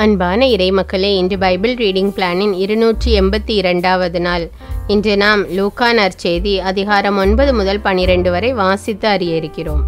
அன்பான இறைமக்களே இன்று Bible reading பிளானின் இருநூற்றி எண்பத்தி இரண்டாவது நாள் இன்று நாம் லூக்கா நற்செய்தி அதிகாரம் ஒன்பது முதல் பனிரெண்டு வரை வாசித்து அறிய இருக்கிறோம்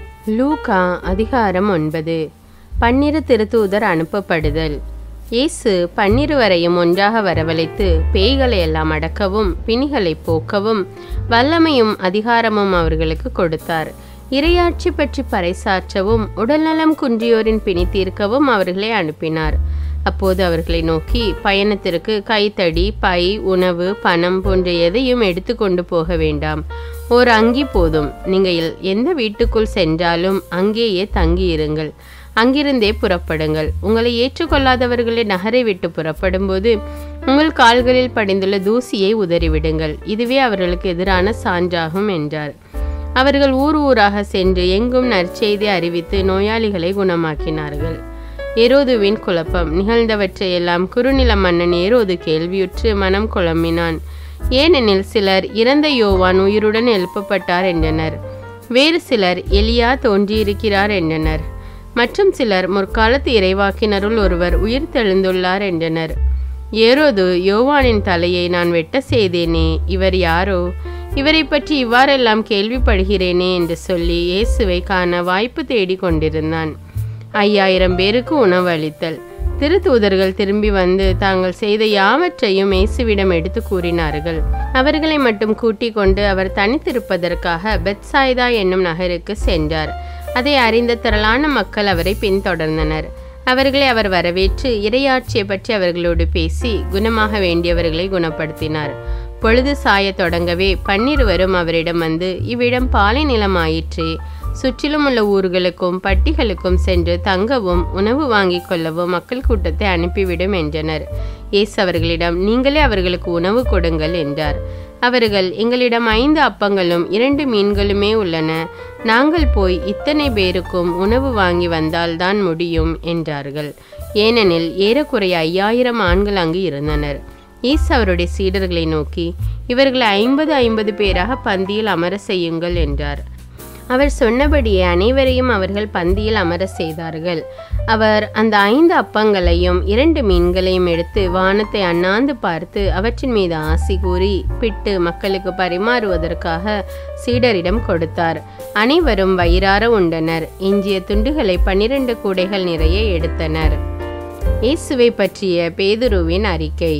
லூகா அதிகாரம் ஒன்பது பன்னிரு திருத்தூதர் அனுப்பப்படுதல் இயேசு பன்னிருவரையும் ஒன்றாக வரவழைத்து பேய்களை எல்லாம் அடக்கவும் பிணிகளை போக்கவும் வல்லமையும் அதிகாரமும் அவர்களுக்கு கொடுத்தார் இரையாட்சி பற்றி பறைசாற்றவும் உடல்நலம் குன்றியோரின் பிணி தீர்க்கவும் அவர்களை அனுப்பினார் அப்போது அவர்களை நோக்கி பயணத்திற்கு கைத்தடி பை உணவு பணம் போன்ற எதையும் எடுத்துக்கொண்டு போக வேண்டாம் ஓர் அங்கி போதும் நீங்கள் எந்த வீட்டுக்குள் சென்றாலும் அங்கேயே தங்கியிருங்கள் அங்கிருந்தே புறப்படுங்கள் உங்களை ஏற்றுக்கொள்ளாதவர்களை நகரை விட்டு புறப்படும்போது உங்கள் கால்களில் படிந்துள்ள தூசியை உதறிவிடுங்கள் இதுவே அவர்களுக்கு எதிரான சான்றாகும் என்றார் அவர்கள் ஊர் ஊராக சென்று எங்கும் நற்செய்தி அறிவித்து நோயாளிகளை குணமாக்கினார்கள் ஏரோதுவின் குழப்பம் நிகழ்ந்தவற்றையெல்லாம் குறுநில மன்னன் ஏரோது கேள்வியுற்று மனம் குழம்பினான் ஏனெனில் சிலர் இறந்த யோவான் உயிருடன் எழுப்பப்பட்டார் என்றனர் வேறு சிலர் எலியா தோன்றியிருக்கிறார் என்றனர் மற்றும் சிலர் முற்காலத்து இறைவாக்கினருள் ஒருவர் உயிர் தெழுந்துள்ளார் என்றனர் ஏரோது யோவானின் தலையை நான் வெட்ட செய்தேனே இவர் யாரோ இவரை பற்றி இவ்வாறெல்லாம் கேள்விப்படுகிறேனே என்று சொல்லி இயேசுவை காண வாய்ப்பு தேடிக் கொண்டிருந்தான் ஐயாயிரம் பேருக்கு உணவு அளித்தல் திருத்தூதர்கள் திரும்பி வந்து தாங்கள் செய்த யாவற்றையும் இயேசுவிடம் எடுத்து கூறினார்கள் அவர்களை மட்டும் கூட்டிக் கொண்டு அவர் தனித்திருப்பதற்காக பெத்சாய்தா என்னும் நகருக்கு சென்றார் அதை அறிந்த திரளான மக்கள் அவரை பின்தொடர்ந்தனர் அவர்களை அவர் வரவேற்று இரையாட்சியை பற்றி அவர்களோடு பேசி குணமாக வேண்டியவர்களை குணப்படுத்தினார் பொழுது சாய தொடங்கவே பன்னிருவரும் அவரிடம் வந்து இவ்விடம் பாலை நிலமாயிற்றே சுற்றிலும் உள்ள ஊர்களுக்கும் பட்டிகளுக்கும் சென்று தங்கவும் உணவு வாங்கிக் கொள்ளவும் மக்கள் கூட்டத்தை அனுப்பிவிடும் என்றனர் இயேசு அவர்களிடம் நீங்களே அவர்களுக்கு உணவு கொடுங்கள் என்றார் அவர்கள் எங்களிடம் ஐந்து அப்பங்களும் இரண்டு மீன்களுமே உள்ளன நாங்கள் போய் இத்தனை பேருக்கும் உணவு வாங்கி வந்தால்தான் முடியும் என்றார்கள் ஏனெனில் ஏறக்குறைய ஐயாயிரம் ஆண்கள் அங்கு இருந்தனர் ஈஸ் அவருடைய சீடர்களை நோக்கி இவர்களை ஐம்பது ஐம்பது பேராக பந்தியில் அமர செய்யுங்கள் என்றார் அவர் சொன்னபடியே அனைவரையும் அவர்கள் பந்தியில் அமர செய்தார்கள் அவர் அந்த ஐந்து அப்பங்களையும் இரண்டு மீன்களையும் எடுத்து வானத்தை அண்ணாந்து பார்த்து அவற்றின் மீது ஆசி கூறி பிட்டு மக்களுக்கு பரிமாறுவதற்காக சீடரிடம் கொடுத்தார் அனைவரும் வயிறார உண்டனர் எஞ்சிய துண்டுகளை பன்னிரண்டு கூடைகள் நிறைய எடுத்தனர் இயேசுவை பற்றிய பேதுருவின் அறிக்கை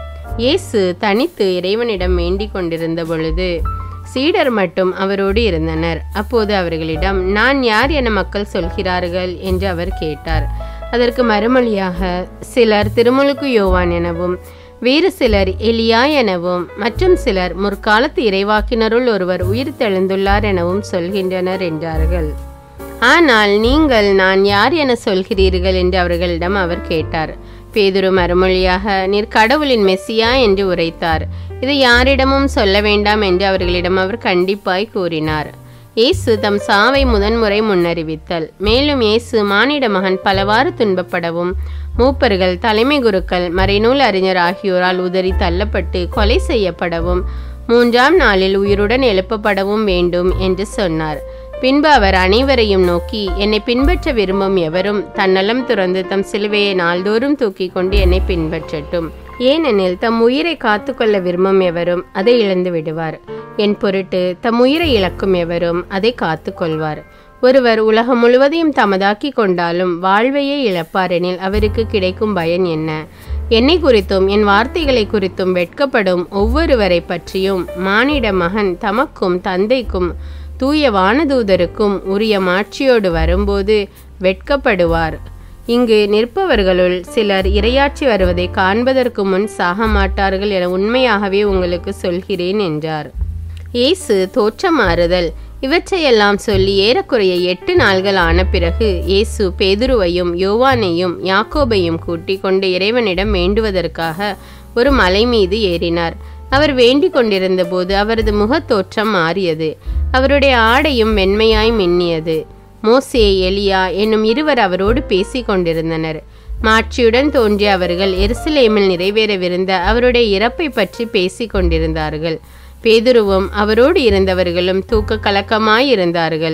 இயேசு தனித்து இறைவனிடம் வேண்டிக் கொண்டிருந்த பொழுது சீடர் மட்டும் அவரோடு இருந்தனர் அப்போது அவர்களிடம் நான் யார் என மக்கள் சொல்கிறார்கள் என்று அவர் கேட்டார் அதற்கு மறுமொழியாக சிலர் திருமுழுக்கு யோவான் எனவும் வேறு சிலர் எலியா எனவும் மற்றும் சிலர் முற்காலத்து இறைவாக்கினருள் ஒருவர் உயிர் தெழுந்துள்ளார் எனவும் சொல்கின்றனர் என்றார்கள் ஆனால் நீங்கள் நான் யார் என சொல்கிறீர்கள் என்று அவர்களிடம் அவர் கேட்டார் பேதுரு மறுமொழியாக நீர் கடவுளின் மெஸ்ஸியா என்று உரைத்தார் இதை யாரிடமும் சொல்ல வேண்டாம் என்று அவர்களிடம் அவர் கண்டிப்பாய் கூறினார் இயேசு தம் சாவை முதன்முறை முன்னறிவித்தல் மேலும் இயேசு மானிட மகன் பலவாறு துன்பப்படவும் மூப்பர்கள் தலைமை குருக்கள் மறைநூல் அறிஞர் ஆகியோரால் உதறி தள்ளப்பட்டு கொலை செய்யப்படவும் மூன்றாம் நாளில் உயிருடன் எழுப்பப்படவும் வேண்டும் என்று சொன்னார் பின்பு அவர் அனைவரையும் நோக்கி என்னை பின்பற்ற விரும்பும் எவரும் தன்னலம் துறந்து தம் சிலுவையை நாள்தோறும் தூக்கி கொண்டு என்னை பின்பற்றட்டும் ஏனெனில் தம் உயிரை காத்துக்கொள்ள விரும்பும் எவரும் அதை இழந்து விடுவார் என் பொருட்டு தம் உயிரை இழக்கும் எவரும் அதை காத்து கொள்வார் ஒருவர் உலகம் முழுவதையும் தமதாக்கி கொண்டாலும் வாழ்வையே இழப்பாரெனில் அவருக்கு கிடைக்கும் பயன் என்ன என்னை குறித்தும் என் வார்த்தைகளை குறித்தும் வெட்கப்படும் ஒவ்வொருவரை பற்றியும் மானிட மகன் தமக்கும் தந்தைக்கும் தூய வானதூதருக்கும் உரிய மாட்சியோடு வரும்போது வெட்கப்படுவார் இங்கு நிற்பவர்களுள் சிலர் இரையாட்சி வருவதை காண்பதற்கு முன் சாக மாட்டார்கள் என உண்மையாகவே உங்களுக்கு சொல்கிறேன் என்றார் இயேசு தோற்றமாறுதல் இவற்றையெல்லாம் சொல்லி ஏறக்குறைய எட்டு நாள்கள் ஆன பிறகு இயேசு பேதுருவையும் யோவானையும் யாக்கோபையும் கூட்டிக் கொண்டு இறைவனிடம் வேண்டுவதற்காக ஒரு மலை மீது ஏறினார் அவர் வேண்டிக் கொண்டிருந்த போது அவரது முகத்தோற்றம் மாறியது அவருடைய ஆடையும் வெண்மையாய் மின்னியது மோசே எலியா என்னும் இருவர் அவரோடு பேசிக் கொண்டிருந்தனர் மாட்சியுடன் தோன்றிய அவர்கள் எருசலேமில் நிறைவேறவிருந்த அவருடைய இறப்பை பற்றி பேசிக் கொண்டிருந்தார்கள் பேதுருவும் அவரோடு இருந்தவர்களும் தூக்க கலக்கமாயிருந்தார்கள்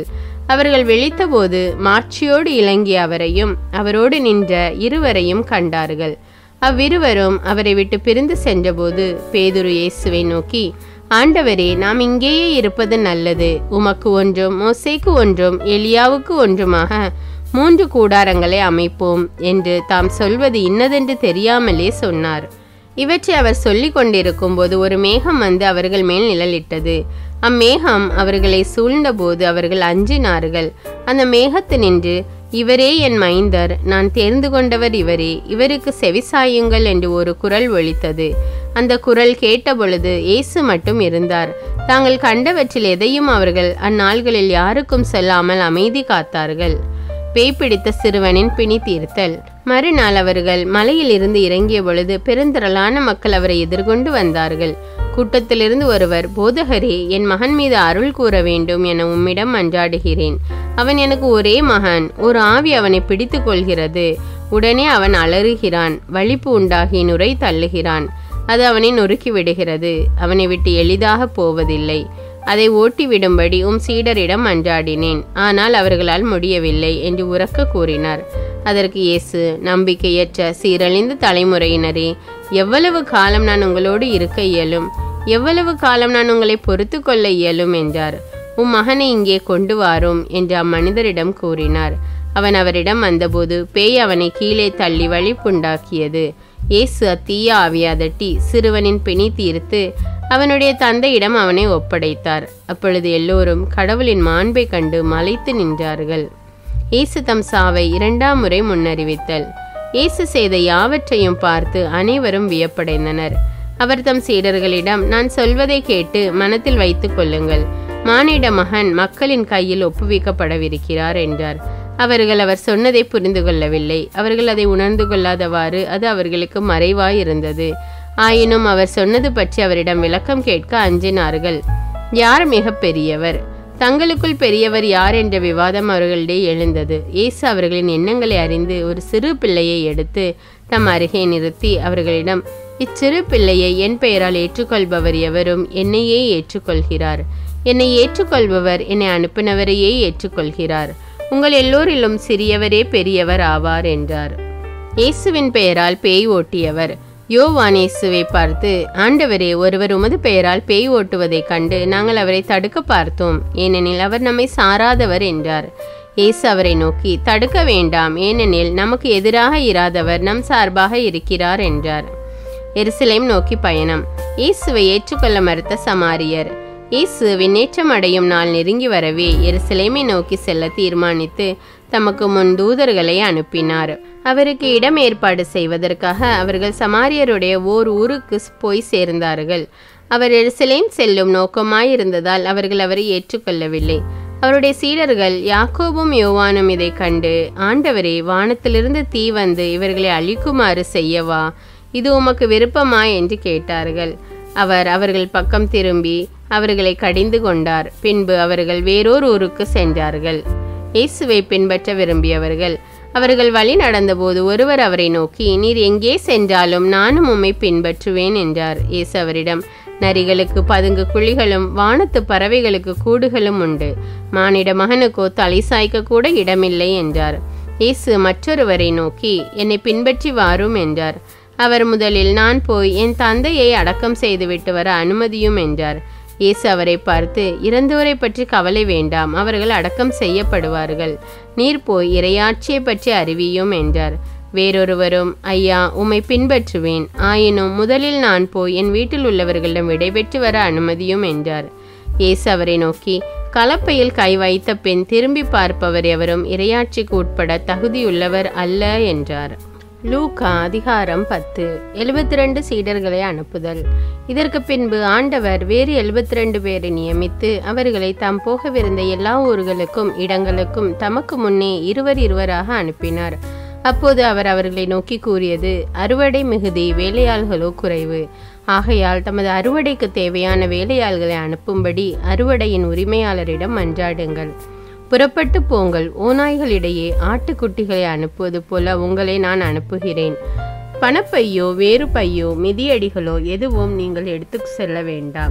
அவர்கள் விழித்தபோது மாட்சியோடு இலங்கிய அவரையும் அவரோடு நின்ற இருவரையும் கண்டார்கள் அவ்விருவரும் அவரை விட்டு பிரிந்து சென்றபோது பேதுரு இயேசுவை நோக்கி ஆண்டவரே நாம் இங்கேயே இருப்பது நல்லது உமக்கு ஒன்றும் மோசேக்கு ஒன்றும் எலியாவுக்கு ஒன்றுமாக மூன்று கூடாரங்களை அமைப்போம் என்று தாம் சொல்வது இன்னதென்று தெரியாமலே சொன்னார் இவற்றை அவர் சொல்லிக் கொண்டிருக்கும் போது ஒரு மேகம் வந்து அவர்கள் மேல் நிழலிட்டது அம்மேகம் அவர்களை சூழ்ந்தபோது அவர்கள் அஞ்சினார்கள் அந்த மேகத்து நின்று இவரே என் மைந்தர் நான் தேர்ந்து கொண்டவர் இவரே இவருக்கு செவிசாயுங்கள் என்று ஒரு குரல் ஒலித்தது அந்த குரல் கேட்டபொழுது இயேசு மட்டும் இருந்தார் தாங்கள் கண்டவற்றில் எதையும் அவர்கள் அந்நாள்களில் யாருக்கும் சொல்லாமல் அமைதி காத்தார்கள் பேய் பிடித்த சிறுவனின் பிணி தீர்த்தல் மறுநாள் அவர்கள் மலையில் இருந்து இறங்கிய பொழுது பெருந்திரளான மக்கள் அவரை எதிர்கொண்டு வந்தார்கள் கூட்டத்திலிருந்து ஒருவர் போதகரே என் மகன் மீது அருள் கூற வேண்டும் என உம்மிடம் மன்றாடுகிறேன் அவன் எனக்கு ஒரே மகன் ஒரு ஆவி அவனை பிடித்து கொள்கிறது உடனே அவன் அலறுகிறான் வலிப்பு உண்டாகி நுரை தள்ளுகிறான் அது அவனை நொறுக்கி விடுகிறது அவனை விட்டு எளிதாக போவதில்லை அதை ஓட்டிவிடும்படி உம் சீடரிடம் மன்றாடினேன் ஆனால் அவர்களால் முடியவில்லை என்று உரக்க கூறினார் அதற்கு இயேசு நம்பிக்கையற்ற சீரழிந்த தலைமுறையினரே எவ்வளவு காலம் நான் உங்களோடு இருக்க இயலும் எவ்வளவு காலம் நான் உங்களை பொறுத்து கொள்ள இயலும் என்றார் உம் மகனை இங்கே கொண்டு வாரும் என்று அம்மனிதரிடம் கூறினார் அவன் அவரிடம் வந்தபோது பேய் அவனை கீழே தள்ளி வழிப்புண்டாக்கியது இயேசு அத்தீய ஆவியை அதட்டி சிறுவனின் பிணி தீர்த்து அவனுடைய தந்தையிடம் அவனை ஒப்படைத்தார் அப்பொழுது எல்லோரும் கடவுளின் மாண்பை கண்டு மலைத்து நின்றார்கள் இயேசு தம் சாவை இரண்டாம் முறை முன்னறிவித்தல் இயேசு செய்த யாவற்றையும் பார்த்து அனைவரும் வியப்படைந்தனர் அவர் தம் சீடர்களிடம் நான் சொல்வதை கேட்டு மனத்தில் வைத்துக் கொள்ளுங்கள் மானிட மகன் மக்களின் கையில் ஒப்புவிக்கப்படவிருக்கிறார் என்றார் அவர்கள் அவர் சொன்னதை புரிந்து கொள்ளவில்லை அவர்கள் அதை உணர்ந்து கொள்ளாதவாறு அது அவர்களுக்கு மறைவாய் இருந்தது ஆயினும் அவர் சொன்னது பற்றி அவரிடம் விளக்கம் கேட்க அஞ்சினார்கள் யார் மிக பெரியவர் தங்களுக்குள் பெரியவர் யார் என்ற விவாதம் அவர்களிடையே எழுந்தது இயேசு அவர்களின் எண்ணங்களை அறிந்து ஒரு சிறு பிள்ளையை எடுத்து தம் அருகே நிறுத்தி அவர்களிடம் இச்சிறு பிள்ளையை என் பெயரால் ஏற்றுக்கொள்பவர் எவரும் என்னையே ஏற்றுக்கொள்கிறார் என்னை ஏற்றுக்கொள்பவர் என்னை அனுப்பினவரையே ஏற்றுக்கொள்கிறார் உங்கள் எல்லோரிலும் சிறியவரே பெரியவர் ஆவார் என்றார் இயேசுவின் பெயரால் பேய் ஓட்டியவர் யோவான் இயேசுவை பார்த்து ஆண்டவரே ஒருவர் உமது பெயரால் பேய் ஓட்டுவதைக் கண்டு நாங்கள் அவரை தடுக்க பார்த்தோம் ஏனெனில் அவர் நம்மை சாராதவர் என்றார் இயேசு அவரை நோக்கி தடுக்க வேண்டாம் ஏனெனில் நமக்கு எதிராக இராதவர் நம் சார்பாக இருக்கிறார் என்றார் எருசலேம் நோக்கி பயணம் இயேசுவை ஏற்றுக்கொள்ள மறுத்த சமாரியர் இயேசு விண்ணேற்றம் அடையும் நாள் நெருங்கி வரவே எருசலேமை நோக்கி செல்ல தீர்மானித்து தமக்கு முன் தூதர்களை அனுப்பினார் அவருக்கு இடம் ஏற்பாடு செய்வதற்காக அவர்கள் சமாரியருடைய ஓர் ஊருக்கு போய் சேர்ந்தார்கள் அவர் எருசலேம் செல்லும் நோக்கமாயிருந்ததால் அவர்கள் அவரை ஏற்றுக்கொள்ளவில்லை அவருடைய சீடர்கள் யாக்கோபும் யோவானும் இதை கண்டு ஆண்டவரே வானத்திலிருந்து தீ வந்து இவர்களை அழிக்குமாறு செய்யவா இது உமக்கு விருப்பமா என்று கேட்டார்கள் அவர் அவர்கள் பக்கம் திரும்பி அவர்களை கடிந்து கொண்டார் பின்பு அவர்கள் வேறோர் ஊருக்கு சென்றார்கள் இயேசுவை பின்பற்ற விரும்பியவர்கள் அவர்கள் வழி நடந்தபோது ஒருவர் அவரை நோக்கி நீர் எங்கே சென்றாலும் நானும் உம்மை பின்பற்றுவேன் என்றார் இயேசு அவரிடம் நரிகளுக்கு பதுங்கு குழிகளும் வானத்து பறவைகளுக்கு கூடுகளும் உண்டு மானிட மகனுக்கோ தலை சாய்க்க கூட இடமில்லை என்றார் இயேசு மற்றொருவரை நோக்கி என்னை பின்பற்றி வாரும் என்றார் அவர் முதலில் நான் போய் என் தந்தையை அடக்கம் செய்துவிட்டு வர அனுமதியும் என்றார் இயேசு அவரை பார்த்து இறந்தோரை பற்றி கவலை வேண்டாம் அவர்கள் அடக்கம் செய்யப்படுவார்கள் நீர் போய் இறையாட்சியை பற்றி அறிவியும் என்றார் வேறொருவரும் ஐயா உம்மை பின்பற்றுவேன் ஆயினும் முதலில் நான் போய் என் வீட்டில் உள்ளவர்களிடம் விடைபெற்று வர அனுமதியும் என்றார் இயேசு அவரை நோக்கி கலப்பையில் கை வைத்த பின் திரும்பி பார்ப்பவர் எவரும் இறையாட்சிக்கு உட்பட தகுதியுள்ளவர் அல்ல என்றார் லூக்கா அதிகாரம் பத்து எழுபத்தி ரெண்டு சீடர்களை அனுப்புதல் இதற்கு பின்பு ஆண்டவர் வேறு எழுபத்தி ரெண்டு பேரை நியமித்து அவர்களை தாம் போகவிருந்த எல்லா ஊர்களுக்கும் இடங்களுக்கும் தமக்கு முன்னே இருவர் இருவராக அனுப்பினார் அப்போது அவர் அவர்களை நோக்கி கூறியது அறுவடை மிகுதி வேலையாள்களோ குறைவு ஆகையால் தமது அறுவடைக்கு தேவையான வேலையாள்களை அனுப்பும்படி அறுவடையின் உரிமையாளரிடம் மன்றாடுங்கள் புறப்பட்டு போங்கள் ஓநாய்களிடையே ஆட்டுக்குட்டிகளை அனுப்புவது போல உங்களை நான் அனுப்புகிறேன் பணப்பையோ வேறு பையோ மிதியடிகளோ எதுவும் நீங்கள் எடுத்து செல்ல வேண்டாம்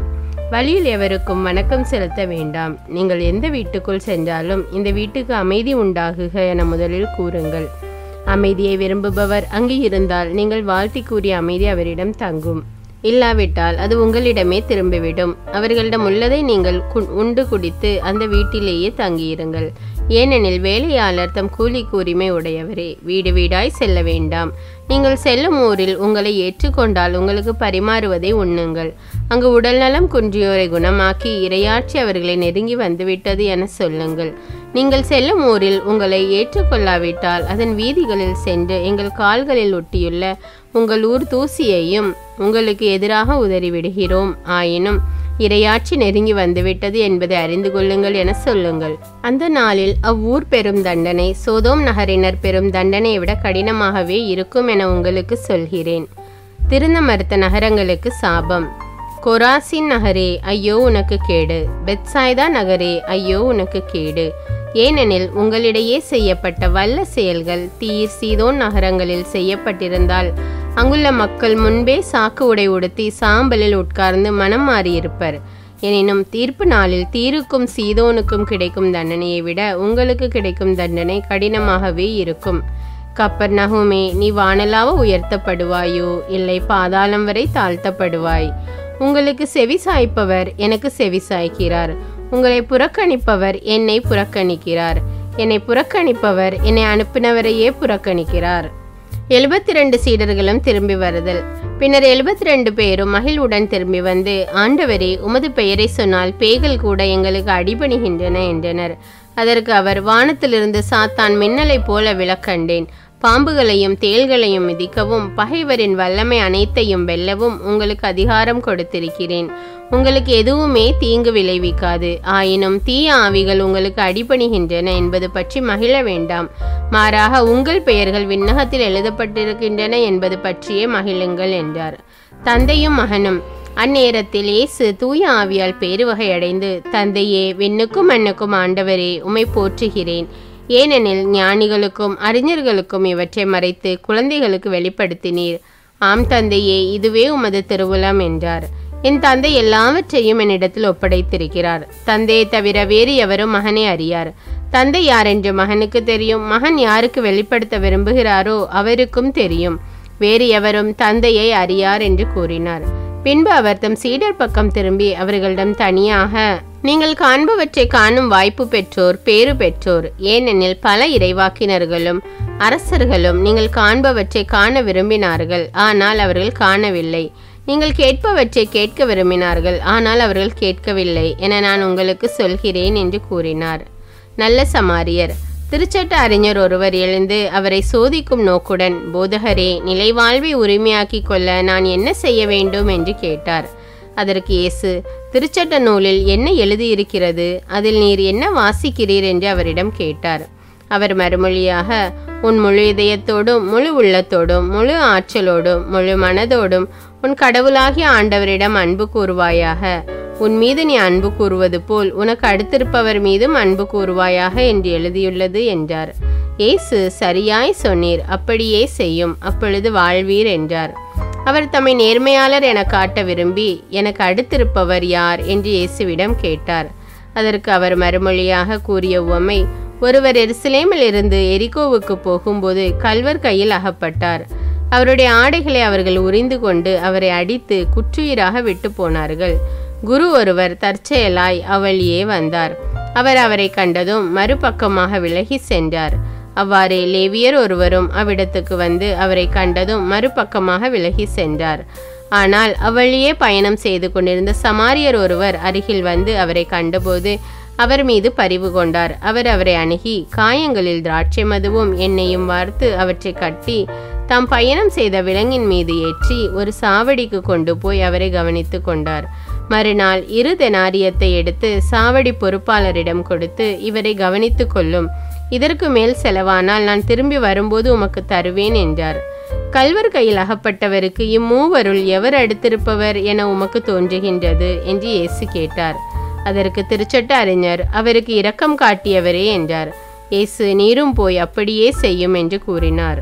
வழியில் எவருக்கும் வணக்கம் செலுத்த வேண்டாம் நீங்கள் எந்த வீட்டுக்குள் சென்றாலும் இந்த வீட்டுக்கு அமைதி உண்டாகுக என முதலில் கூறுங்கள் அமைதியை விரும்புபவர் அங்கு இருந்தால் நீங்கள் வாழ்த்தி கூறிய அமைதி அவரிடம் தங்கும் இல்லாவிட்டால் அது உங்களிடமே திரும்பிவிடும் அவர்களிடம் உள்ளதை நீங்கள் கு- உண்டு குடித்து அந்த வீட்டிலேயே தங்கியிருங்கள் ஏனெனில் வேலையாளர் தம் கூலிக்கு உரிமை உடையவரே வீடு வீடாய் செல்ல வேண்டாம் நீங்கள் செல்லும் ஊரில் உங்களை ஏற்றுக்கொண்டால் உங்களுக்கு பரிமாறுவதை உண்ணுங்கள் அங்கு உடல்நலம் குன்றியோரை குணமாக்கி இரையாட்சி அவர்களை நெருங்கி வந்துவிட்டது என சொல்லுங்கள் நீங்கள் செல்லும் ஊரில் உங்களை ஏற்றுக்கொள்ளாவிட்டால் அதன் வீதிகளில் சென்று எங்கள் கால்களில் ஒட்டியுள்ள உங்கள் ஊர் தூசியையும் உங்களுக்கு எதிராக உதறிவிடுகிறோம் ஆயினும் இரையாட்சி நெருங்கி வந்துவிட்டது என்பதை அறிந்து கொள்ளுங்கள் என சொல்லுங்கள் அந்த நாளில் அவ்வூர் பெறும் தண்டனை சோதோம் நகரினர் பெறும் தண்டனையை விட கடினமாகவே இருக்கும் என உங்களுக்கு சொல்கிறேன் திருந்த மறுத்த நகரங்களுக்கு சாபம் கொராசின் நகரே ஐயோ உனக்கு கேடு பெத்சாய்தா நகரே ஐயோ உனக்கு கேடு ஏனெனில் உங்களிடையே செய்யப்பட்ட வல்ல செயல்கள் தீர் சீதோன் நகரங்களில் செய்யப்பட்டிருந்தால் அங்குள்ள மக்கள் முன்பே சாக்கு உடை உடுத்தி சாம்பலில் உட்கார்ந்து மனம் மாறியிருப்பர் எனினும் தீர்ப்பு நாளில் தீருக்கும் சீதோனுக்கும் கிடைக்கும் தண்டனையை விட உங்களுக்கு கிடைக்கும் தண்டனை கடினமாகவே இருக்கும் கப்பர் நகுமே நீ வானலாவ உயர்த்தப்படுவாயோ இல்லை பாதாளம் வரை தாழ்த்தப்படுவாய் உங்களுக்கு செவி சாய்ப்பவர் எனக்கு செவி சாய்க்கிறார் உங்களை புறக்கணிப்பவர் என்னை புறக்கணிக்கிறார் என்னை புறக்கணிப்பவர் என்னை அனுப்பினவரையே புறக்கணிக்கிறார் எழுபத்தி ரெண்டு சீடர்களும் திரும்பி வருதல் பின்னர் எழுபத்தி ரெண்டு பேரும் மகிழ்வுடன் திரும்பி வந்து ஆண்டவரே உமது பெயரை சொன்னால் பேய்கள் கூட எங்களுக்கு அடிபணிகின்றன என்றனர் அதற்கு அவர் வானத்திலிருந்து சாத்தான் மின்னலைப் போல விளக்கண்டேன் பாம்புகளையும் தேள்களையும் மிதிக்கவும் பகைவரின் வல்லமை அனைத்தையும் வெல்லவும் உங்களுக்கு அதிகாரம் கொடுத்திருக்கிறேன் உங்களுக்கு எதுவுமே தீங்கு விளைவிக்காது ஆயினும் தீய ஆவிகள் உங்களுக்கு அடிபணிகின்றன என்பது பற்றி மகிழ வேண்டாம் மாறாக உங்கள் பெயர்கள் விண்ணகத்தில் எழுதப்பட்டிருக்கின்றன என்பது பற்றியே மகிழுங்கள் என்றார் தந்தையும் மகனும் அந்நேரத்தில் இயேசு தூய ஆவியால் பேருவகை அடைந்து தந்தையே விண்ணுக்கும் மண்ணுக்கும் ஆண்டவரே உம்மை போற்றுகிறேன் ஏனெனில் ஞானிகளுக்கும் அறிஞர்களுக்கும் இவற்றை மறைத்து குழந்தைகளுக்கு வெளிப்படுத்தினீர் ஆம் தந்தையே இதுவே உமது திருவுளம் என்றார் என் தந்தை எல்லாவற்றையும் என்னிடத்தில் ஒப்படைத்திருக்கிறார் தந்தையை தவிர வேறு எவரும் மகனை அறியார் தந்தை யார் என்று மகனுக்கு தெரியும் மகன் யாருக்கு வெளிப்படுத்த விரும்புகிறாரோ அவருக்கும் தெரியும் வேறு எவரும் தந்தையை அறியார் என்று கூறினார் பின்பு அவர் தம் சீடர் பக்கம் திரும்பி அவர்களிடம் தனியாக நீங்கள் காண்பவற்றை காணும் வாய்ப்பு பெற்றோர் பேறு பெற்றோர் ஏனெனில் பல இறைவாக்கினர்களும் அரசர்களும் நீங்கள் காண்பவற்றை காண விரும்பினார்கள் ஆனால் அவர்கள் காணவில்லை நீங்கள் கேட்பவற்றை கேட்க விரும்பினார்கள் ஆனால் அவர்கள் கேட்கவில்லை என நான் உங்களுக்கு சொல்கிறேன் என்று கூறினார் நல்ல சமாரியர் திருச்சட்ட அறிஞர் ஒருவர் எழுந்து அவரை சோதிக்கும் நோக்குடன் போதகரே நிலைவாழ்வை உரிமையாக்கிக் கொள்ள நான் என்ன செய்ய வேண்டும் என்று கேட்டார் அதற்கு இயேசு திருச்சட்ட நூலில் என்ன எழுதியிருக்கிறது அதில் நீர் என்ன வாசிக்கிறீர் என்று அவரிடம் கேட்டார் அவர் மறுமொழியாக உன் முழு இதயத்தோடும் முழு உள்ளத்தோடும் முழு ஆற்றலோடும் முழு மனதோடும் உன் கடவுளாகிய ஆண்டவரிடம் அன்பு கூறுவாயாக உன் மீது நீ அன்பு கூறுவது போல் உனக்கு அடுத்திருப்பவர் மீதும் அன்பு கூறுவாயாக என்று எழுதியுள்ளது என்றார் இயேசு சரியாய் சொன்னீர் அப்படியே செய்யும் அப்பொழுது வாழ்வீர் என்றார் அவர் தம்மை நேர்மையாளர் என காட்ட விரும்பி எனக்கு அடுத்திருப்பவர் யார் என்று இயேசுவிடம் கேட்டார் அதற்கு அவர் மறுமொழியாக கூறிய உவமை ஒருவர் எருசலேமில் இருந்து எரிகோவுக்கு போகும்போது கல்வர் கையில் அகப்பட்டார் அவருடைய ஆடைகளை அவர்கள் உரிந்து கொண்டு அவரை அடித்து குற்றுயிராக விட்டு போனார்கள் குரு ஒருவர் தற்செயலாய் அவளியே வந்தார் அவர் அவரை கண்டதும் மறுபக்கமாக விலகி சென்றார் அவ்வாறே லேவியர் ஒருவரும் அவ்விடத்துக்கு வந்து அவரை கண்டதும் மறுபக்கமாக விலகி சென்றார் ஆனால் அவ்வழியே பயணம் செய்து கொண்டிருந்த சமாரியர் ஒருவர் அருகில் வந்து அவரை கண்டபோது அவர் மீது பரிவு கொண்டார் அவர் அவரை அணுகி காயங்களில் திராட்சை மதுவும் எண்ணெயும் வார்த்து அவற்றை கட்டி தாம் பயணம் செய்த விலங்கின் மீது ஏற்றி ஒரு சாவடிக்கு கொண்டு போய் அவரை கவனித்து கொண்டார் மறுநாள் இரு தெனாரியத்தை எடுத்து சாவடி பொறுப்பாளரிடம் கொடுத்து இவரை கவனித்து கொள்ளும் இதற்கு மேல் செலவானால் நான் திரும்பி வரும்போது உமக்கு தருவேன் என்றார் கல்வர் கையில் அகப்பட்டவருக்கு இம்மூவருள் எவர் அடுத்திருப்பவர் என உமக்கு தோன்றுகின்றது என்று இயேசு கேட்டார் அதற்கு திருச்சட்ட அறிஞர் அவருக்கு இரக்கம் காட்டியவரே என்றார் இயேசு நீரும் போய் அப்படியே செய்யும் என்று கூறினார்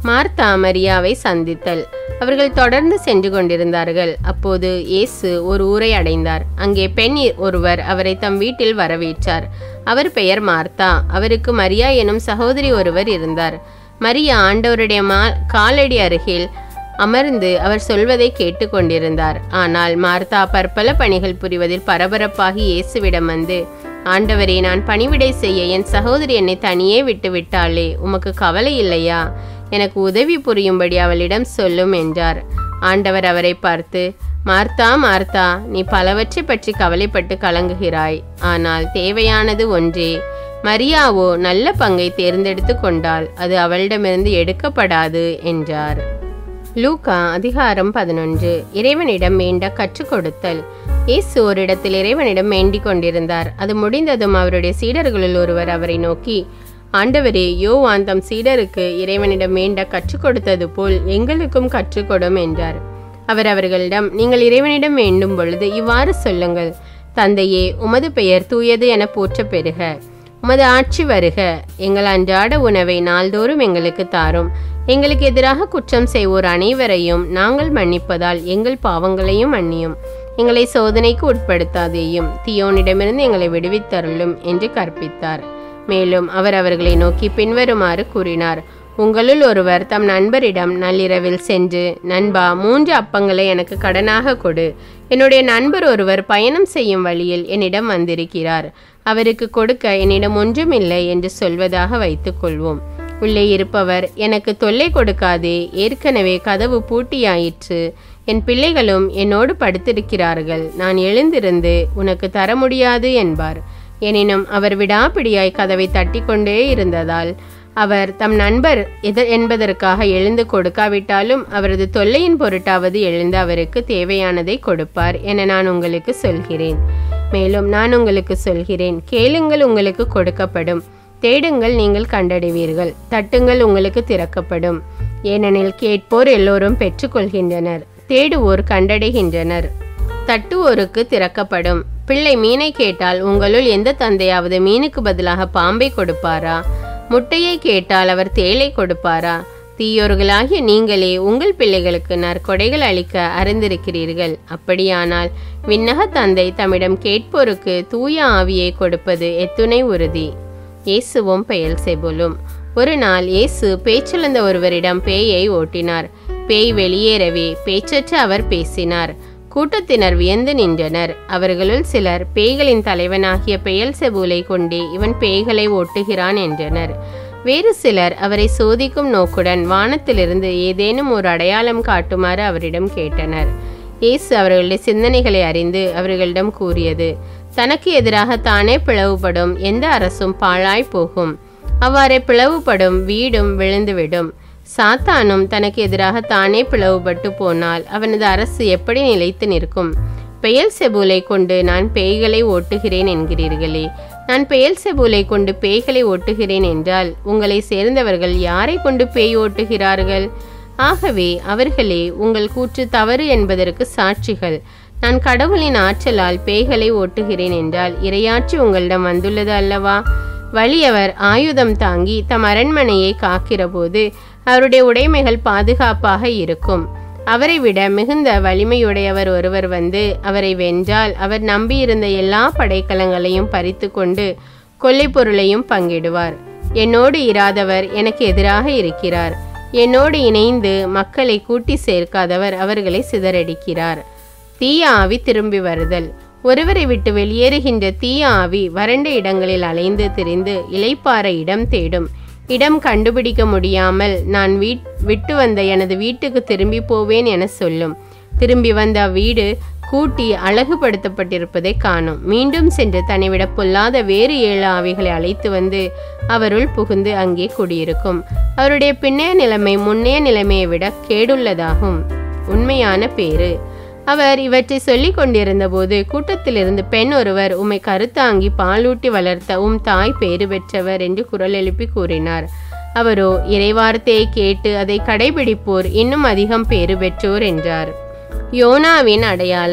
மார்த்தா மரியாவை சந்தித்தல் அவர்கள் தொடர்ந்து சென்று கொண்டிருந்தார்கள் அப்போது இயேசு ஒரு ஊரை அடைந்தார் அங்கே பெண் இ- ஒருவர் அவரை தம் வீட்டில் வரவேற்றார் அவர் பெயர் மார்த்தா அவருக்கு மரியா எனும் சகோதரி ஒருவர் இருந்தார் மரியா ஆண்டவருடைய மா காலடி அருகில் அமர்ந்து அவர் சொல்வதை கேட்டுக்கொண்டிருந்தார் ஆனால் மார்த்தா பற்பல பணிகள் புரிவதில் பரபரப்பாகி இயேசுவிடம் வந்து ஆண்டவரே நான் பணிவிடை செய்ய என் சகோதரி என்னை தனியே விட்டு விட்டாளே உமக்கு கவலை இல்லையா எனக்கு உதவி புரியும்படி அவளிடம் சொல்லும் என்றார் ஆண்டவர் அவரை பார்த்து மார்த்தா மார்த்தா நீ பலவற்றை பற்றி கவலைப்பட்டு கலங்குகிறாய் ஆனால் தேவையானது ஒன்றே மரியாவோ நல்ல பங்கை தேர்ந்தெடுத்து கொண்டால் அது அவளிடமிருந்து எடுக்கப்படாது என்றார் லூக்கா அதிகாரம் பதினொன்று இறைவனிடம் வேண்ட கற்றுக் கொடுத்தல் இயேசு ஒரு இடத்தில் இறைவனிடம் வேண்டிக் கொண்டிருந்தார் அது முடிந்ததும் அவருடைய சீடர்களுள் ஒருவர் அவரை நோக்கி ஆண்டவரே யோவான் தம் சீடருக்கு இறைவனிடம் வேண்ட கற்றுக் கொடுத்தது போல் எங்களுக்கும் கற்றுக்கொடும் என்றார் அவர் அவர்களிடம் நீங்கள் இறைவனிடம் வேண்டும் பொழுது இவ்வாறு சொல்லுங்கள் தந்தையே உமது பெயர் தூயது என போற்றப் பெறுக உமது ஆட்சி வருக எங்கள் அன்றாட உணவை நாள்தோறும் எங்களுக்கு தாரும் எங்களுக்கு எதிராக குற்றம் செய்வோர் அனைவரையும் நாங்கள் மன்னிப்பதால் எங்கள் பாவங்களையும் மன்னியும் எங்களை சோதனைக்கு உட்படுத்தாதேயும் தீயோனிடமிருந்து எங்களை விடுவித்தருளும் என்று கற்பித்தார் மேலும் அவர் அவர்களை நோக்கி பின்வருமாறு கூறினார் உங்களுள் ஒருவர் தம் நண்பரிடம் நள்ளிரவில் சென்று நண்பா மூன்று அப்பங்களை எனக்கு கடனாக கொடு என்னுடைய நண்பர் ஒருவர் பயணம் செய்யும் வழியில் என்னிடம் வந்திருக்கிறார் அவருக்கு கொடுக்க என்னிடம் ஒன்றுமில்லை என்று சொல்வதாக வைத்துக் கொள்வோம் உள்ளே இருப்பவர் எனக்கு தொல்லை கொடுக்காதே ஏற்கனவே கதவு பூட்டியாயிற்று என் பிள்ளைகளும் என்னோடு படுத்திருக்கிறார்கள் நான் எழுந்திருந்து உனக்கு தர முடியாது என்பார் எனினும் அவர் விடாப்பிடியாய் கதவை தட்டி கொண்டே இருந்ததால் அவர் தம் நண்பர் எத என்பதற்காக எழுந்து கொடுக்காவிட்டாலும் அவரது தொல்லையின் பொருட்டாவது எழுந்து அவருக்கு தேவையானதை கொடுப்பார் என நான் உங்களுக்கு சொல்கிறேன் மேலும் நான் உங்களுக்கு சொல்கிறேன் கேளுங்கள் உங்களுக்கு கொடுக்கப்படும் தேடுங்கள் நீங்கள் கண்டடைவீர்கள் தட்டுங்கள் உங்களுக்கு திறக்கப்படும் ஏனெனில் கேட்போர் எல்லோரும் பெற்றுக்கொள்கின்றனர் தேடுவோர் கண்டடைகின்றனர் தட்டுவோருக்கு திறக்கப்படும் பிள்ளை மீனை கேட்டால் உங்களுள் எந்த தந்தையாவது மீனுக்கு பதிலாக பாம்பை கொடுப்பாரா முட்டையை கேட்டால் அவர் தேளை கொடுப்பாரா தீயோர்களாகிய நீங்களே உங்கள் பிள்ளைகளுக்கு நற்கொடைகள் அளிக்க அறிந்திருக்கிறீர்கள் அப்படியானால் விண்ணக தந்தை தம்மிடம் கேட்போருக்கு தூய ஆவியை கொடுப்பது எத்துணை உறுதி இயேசுவும் பெயல் செபுலும் ஒரு நாள் இயேசு பேச்சிழந்த ஒருவரிடம் பேயை ஓட்டினார் பேய் வெளியேறவே பேச்சற்ற அவர் பேசினார் கூட்டத்தினர் வியந்து நின்றனர் அவர்களுள் சிலர் பேய்களின் தலைவனாகிய பெயல் செபூலை கொண்டே இவன் பேய்களை ஓட்டுகிறான் என்றனர் வேறு சிலர் அவரை சோதிக்கும் நோக்குடன் வானத்திலிருந்து ஏதேனும் ஒரு அடையாளம் காட்டுமாறு அவரிடம் கேட்டனர் இயேசு அவர்களுடைய சிந்தனைகளை அறிந்து அவர்களிடம் கூறியது தனக்கு எதிராக தானே பிளவுபடும் எந்த அரசும் பாழாய் போகும் அவ்வாறே பிளவுபடும் வீடும் விழுந்துவிடும் சாத்தானும் தனக்கு எதிராக தானே பிளவுபட்டு போனால் அவனது அரசு எப்படி நிலைத்து நிற்கும் பெயல் செபூலை கொண்டு நான் பேய்களை ஓட்டுகிறேன் என்கிறீர்களே நான் பெயல் செபூலை கொண்டு பேய்களை ஓட்டுகிறேன் என்றால் உங்களை சேர்ந்தவர்கள் யாரை கொண்டு பேய் ஓட்டுகிறார்கள் ஆகவே அவர்களே உங்கள் கூற்று தவறு என்பதற்கு சாட்சிகள் நான் கடவுளின் ஆற்றலால் பேய்களை ஓட்டுகிறேன் என்றால் இரையாட்சி உங்களிடம் வந்துள்ளது அல்லவா வலியவர் ஆயுதம் தாங்கி தம் அரண்மனையை காக்கிறபோது அவருடைய உடைமைகள் பாதுகாப்பாக இருக்கும் அவரை விட மிகுந்த வலிமையுடையவர் ஒருவர் வந்து அவரை வென்றால் அவர் நம்பியிருந்த எல்லா படைக்கலங்களையும் பறித்து கொண்டு கொல்லைப் பொருளையும் பங்கிடுவார் என்னோடு இராதவர் எனக்கு எதிராக இருக்கிறார் என்னோடு இணைந்து மக்களை கூட்டி சேர்க்காதவர் அவர்களை சிதறடிக்கிறார் தீய ஆவி திரும்பி வருதல் ஒருவரை விட்டு வெளியேறுகின்ற தீய ஆவி வறண்ட இடங்களில் அலைந்து திரிந்து இலைப்பாற இடம் தேடும் இடம் கண்டுபிடிக்க முடியாமல் நான் வீட் விட்டு வந்த எனது வீட்டுக்கு திரும்பி போவேன் என சொல்லும் திரும்பி வந்த அவ்வீடு கூட்டி அழகுபடுத்தப்பட்டிருப்பதை காணும் மீண்டும் சென்று தன்னைவிட பொல்லாத வேறு ஏழு ஆவிகளை அழைத்து வந்து அவருள் புகுந்து அங்கே குடியிருக்கும் அவருடைய பின்னைய நிலைமை முன்னைய நிலைமையை விட கேடுள்ளதாகும் உண்மையான பேரு அவர் இவற்றை சொல்லிக் கொண்டிருந்தபோது கூட்டத்திலிருந்து பெண் ஒருவர் உம்மை கருத்தாங்கி பாலூட்டி வளர்த்த உம் தாய் பேறு பெற்றவர் என்று குரல் எழுப்பி கூறினார் அவரோ இறைவார்த்தையை கேட்டு அதை கடைபிடிப்போர் இன்னும் அதிகம் பேறு பெற்றோர் என்றார் யோனாவின் அடையாளம்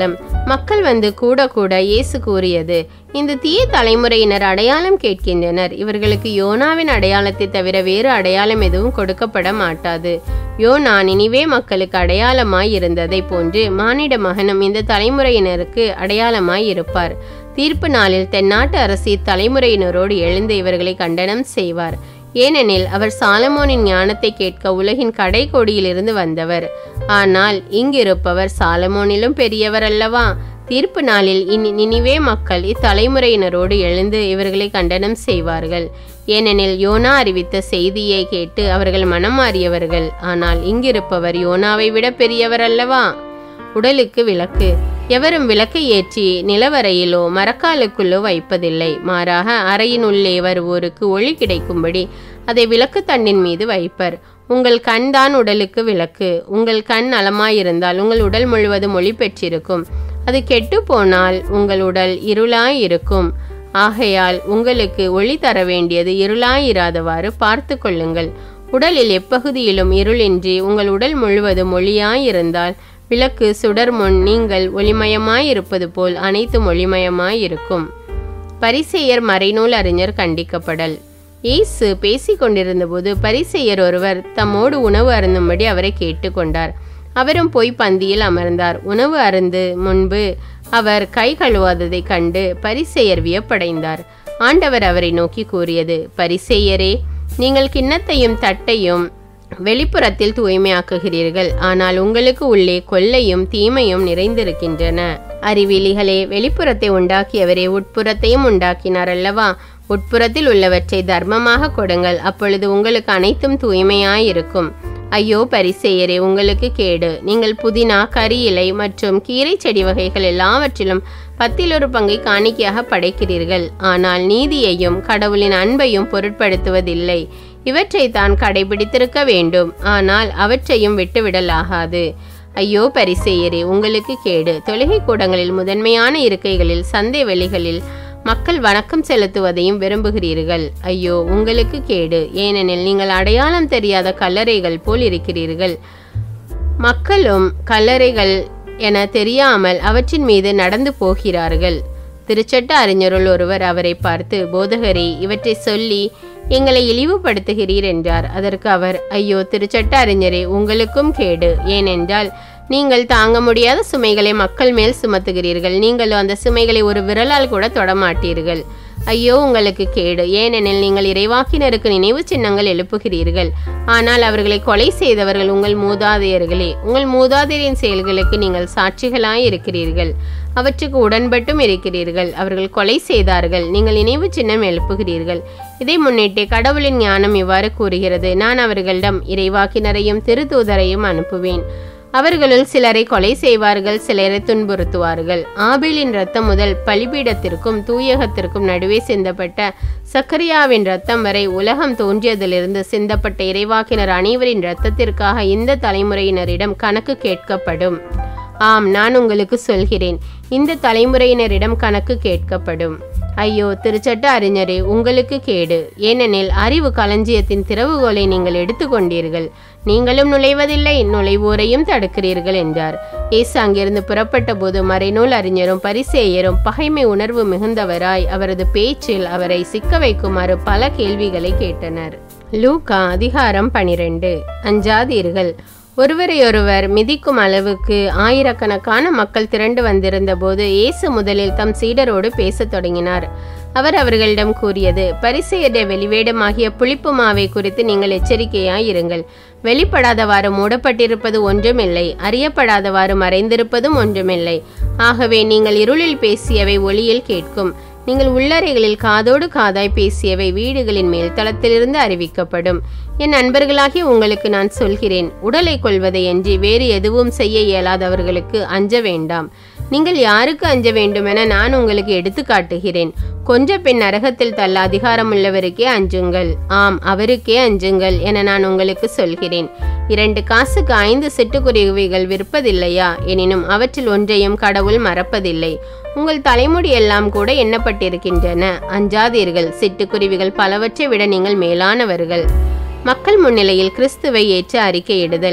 மக்கள் வந்து கூட கூட இயேசு கூறியது இந்த தீய தலைமுறையினர் அடையாளம் கேட்கின்றனர் இவர்களுக்கு யோனாவின் அடையாளத்தை தவிர வேறு அடையாளம் எதுவும் கொடுக்கப்பட மாட்டாது யோனா நினிவே மக்களுக்கு அடையாளமாய் இருந்ததை போன்று மானிட மகனும் இந்த தலைமுறையினருக்கு அடையாளமாய் இருப்பார் தீர்ப்பு நாளில் தென்னாட்டு அரசி தலைமுறையினரோடு எழுந்து இவர்களை கண்டனம் செய்வார் ஏனெனில் அவர் சாலமோனின் ஞானத்தை கேட்க உலகின் கடைக்கோடியிலிருந்து வந்தவர் ஆனால் இங்கிருப்பவர் சாலமோனிலும் பெரியவர் அல்லவா தீர்ப்பு நாளில் இனி நினிவே மக்கள் இத்தலைமுறையினரோடு எழுந்து இவர்களை கண்டனம் செய்வார்கள் ஏனெனில் யோனா அறிவித்த செய்தியை கேட்டு அவர்கள் மனம் மாறியவர்கள் ஆனால் இங்கிருப்பவர் யோனாவை விட பெரியவர் அல்லவா உடலுக்கு விளக்கு எவரும் விளக்கை ஏற்றி நிலவரையிலோ மரக்காலுக்குள்ளோ வைப்பதில்லை மாறாக அறையின் உள்ளே வருவோருக்கு ஒளி கிடைக்கும்படி அதை விளக்கு தண்டின் மீது வைப்பர் உங்கள் கண் தான் உடலுக்கு விளக்கு உங்கள் கண் நலமாயிருந்தால் உங்கள் உடல் முழுவதும் ஒளி பெற்றிருக்கும் அது கெட்டு போனால் உங்கள் உடல் இருளாய் இருக்கும் ஆகையால் உங்களுக்கு ஒளி தர வேண்டியது இருளாயிராதவாறு பார்த்து கொள்ளுங்கள் உடலில் எப்பகுதியிலும் இருளின்றி உங்கள் உடல் முழுவதும் ஒளியாயிருந்தால் விளக்கு சுடர் முன் நீங்கள் ஒளிமயமாயிருப்பது போல் அனைத்தும் ஒளிமயமாயிருக்கும் பரிசெயர் மறைநூல் அறிஞர் கண்டிக்கப்படல் இயேசு பேசிக் கொண்டிருந்தபோது பரிசெயர் ஒருவர் தம்மோடு உணவு அருந்தும்படி அவரை கேட்டுக்கொண்டார் அவரும் போய் பந்தியில் அமர்ந்தார் உணவு அருந்து முன்பு அவர் கை கழுவாததைக் கண்டு பரிசெயர் வியப்படைந்தார் ஆண்டவர் அவரை நோக்கி கூறியது பரிசெயரே நீங்கள் கிண்ணத்தையும் தட்டையும் வெளிப்புறத்தில் தூய்மையாக்குகிறீர்கள் ஆனால் உங்களுக்கு உள்ளே கொள்ளையும் தீமையும் நிறைந்திருக்கின்றன அறிவிலிகளே வெளிப்புறத்தை உண்டாக்கியவரே உட்புறத்தையும் உண்டாக்கினார் அல்லவா உட்புறத்தில் உள்ளவற்றை தர்மமாக கொடுங்கள் அப்பொழுது உங்களுக்கு அனைத்தும் தூய்மையாயிருக்கும் ஐயோ பரிசெயரே உங்களுக்கு கேடு நீங்கள் புதினா கறி இலை மற்றும் கீரை செடி வகைகள் எல்லாவற்றிலும் பத்தில் ஒரு பங்கை காணிக்கையாக படைக்கிறீர்கள் ஆனால் நீதியையும் கடவுளின் அன்பையும் பொருட்படுத்துவதில்லை இவற்றை தான் கடைபிடித்திருக்க வேண்டும் ஆனால் அவற்றையும் விட்டுவிடலாகாது ஐயோ பரிசெயரே உங்களுக்கு கேடு தொழுகை கூடங்களில் முதன்மையான இருக்கைகளில் சந்தை வெளிகளில் மக்கள் வணக்கம் செலுத்துவதையும் விரும்புகிறீர்கள் ஐயோ உங்களுக்கு கேடு ஏனெனில் நீங்கள் அடையாளம் தெரியாத கல்லறைகள் போல் இருக்கிறீர்கள் மக்களும் கல்லறைகள் என தெரியாமல் அவற்றின் மீது நடந்து போகிறார்கள் திருச்சட்ட அறிஞருள் ஒருவர் அவரை பார்த்து போதகரே இவற்றை சொல்லி எங்களை இழிவுபடுத்துகிறீர் என்றார் அதற்கு அவர் ஐயோ திருச்சட்ட அறிஞரே உங்களுக்கும் கேடு ஏனென்றால் நீங்கள் தாங்க முடியாத சுமைகளை மக்கள் மேல் சுமத்துகிறீர்கள் நீங்களோ அந்த சுமைகளை ஒரு விரலால் கூட தொடமாட்டீர்கள் ஐயோ உங்களுக்கு கேடு ஏனெனில் நீங்கள் இறைவாக்கினருக்கு நினைவு சின்னங்கள் எழுப்புகிறீர்கள் ஆனால் அவர்களை கொலை செய்தவர்கள் உங்கள் மூதாதையர்களே உங்கள் மூதாதையரின் செயல்களுக்கு நீங்கள் சாட்சிகளாய் இருக்கிறீர்கள் அவற்றுக்கு உடன்பட்டும் இருக்கிறீர்கள் அவர்கள் கொலை செய்தார்கள் நீங்கள் நினைவு சின்னம் எழுப்புகிறீர்கள் இதை முன்னிட்டு கடவுளின் ஞானம் இவ்வாறு கூறுகிறது நான் அவர்களிடம் இறைவாக்கினரையும் திருத்தூதரையும் அனுப்புவேன் அவர்களுள் சிலரை கொலை செய்வார்கள் சிலரை துன்புறுத்துவார்கள் ஆபிலின் ரத்தம் முதல் பலிபீடத்திற்கும் தூயகத்திற்கும் நடுவே சிந்தப்பட்ட சக்கரியாவின் ரத்தம் வரை உலகம் தோன்றியதிலிருந்து சிந்தப்பட்ட இறைவாக்கினர் அனைவரின் இரத்தத்திற்காக இந்த தலைமுறையினரிடம் கணக்கு கேட்கப்படும் ஆம் நான் உங்களுக்கு சொல்கிறேன் இந்த தலைமுறையினரிடம் கணக்கு கேட்கப்படும் ஐயோ திருச்சட்ட அறிஞரே உங்களுக்கு கேடு ஏனெனில் அறிவு களஞ்சியத்தின் திறவுகோலை நீங்கள் எடுத்துக்கொண்டீர்கள் நீங்களும் நுழைவதில்லை நுழைவோரையும் தடுக்கிறீர்கள் என்றார் இயேசு அங்கிருந்து புறப்பட்ட போது மறைநூல் அறிஞரும் பரிசேயரும் பகைமை உணர்வு மிகுந்தவராய் அவரது பேச்சில் அவரை சிக்க வைக்குமாறு பல கேள்விகளை கேட்டனர் லூகா அதிகாரம் பனிரெண்டு அஞ்சாதீர்கள் ஒருவரையொருவர் மிதிக்கும் அளவுக்கு ஆயிரக்கணக்கான மக்கள் திரண்டு வந்திருந்த போது இயேசு முதலில் தம் சீடரோடு பேசத் தொடங்கினார் அவர் அவர்களிடம் கூறியது பரிசெயருடைய வெளிவேடமாகிய புளிப்பு மாவை குறித்து நீங்கள் எச்சரிக்கையாய் இருங்கள் வெளிப்படாதவாறு மூடப்பட்டிருப்பது ஒன்றுமில்லை அறியப்படாதவாறு மறைந்திருப்பதும் ஒன்றுமில்லை ஆகவே நீங்கள் இருளில் பேசியவை ஒளியில் கேட்கும் நீங்கள் உள்ளறைகளில் காதோடு காதாய் பேசியவை வீடுகளின் மேல் தளத்திலிருந்து அறிவிக்கப்படும் என் நண்பர்களாகிய உங்களுக்கு நான் சொல்கிறேன் உடலை கொள்வதை அன்றி வேறு எதுவும் செய்ய இயலாதவர்களுக்கு அஞ்ச வேண்டாம் நீங்கள் யாருக்கு அஞ்ச வேண்டுமென நான் உங்களுக்கு எடுத்து காட்டுகிறேன் கொஞ்ச பெண் நரகத்தில் தள்ள அதிகாரமுள்ளவருக்கே அஞ்சுங்கள் ஆம் அவருக்கே அஞ்சுங்கள் என நான் உங்களுக்கு சொல்கிறேன் இரண்டு காசுக்கு ஐந்து சிட்டுக்குருவிகள் விற்பதில்லையா எனினும் அவற்றில் ஒன்றையும் கடவுள் மறப்பதில்லை உங்கள் தலைமுடி எல்லாம் கூட எண்ணப்பட்டிருக்கின்றன அஞ்சாதீர்கள் சிட்டுக்குருவிகள் பலவற்றை விட நீங்கள் மேலானவர்கள் மக்கள் முன்னிலையில் கிறிஸ்துவை ஏற்று அறிக்கையிடுதல்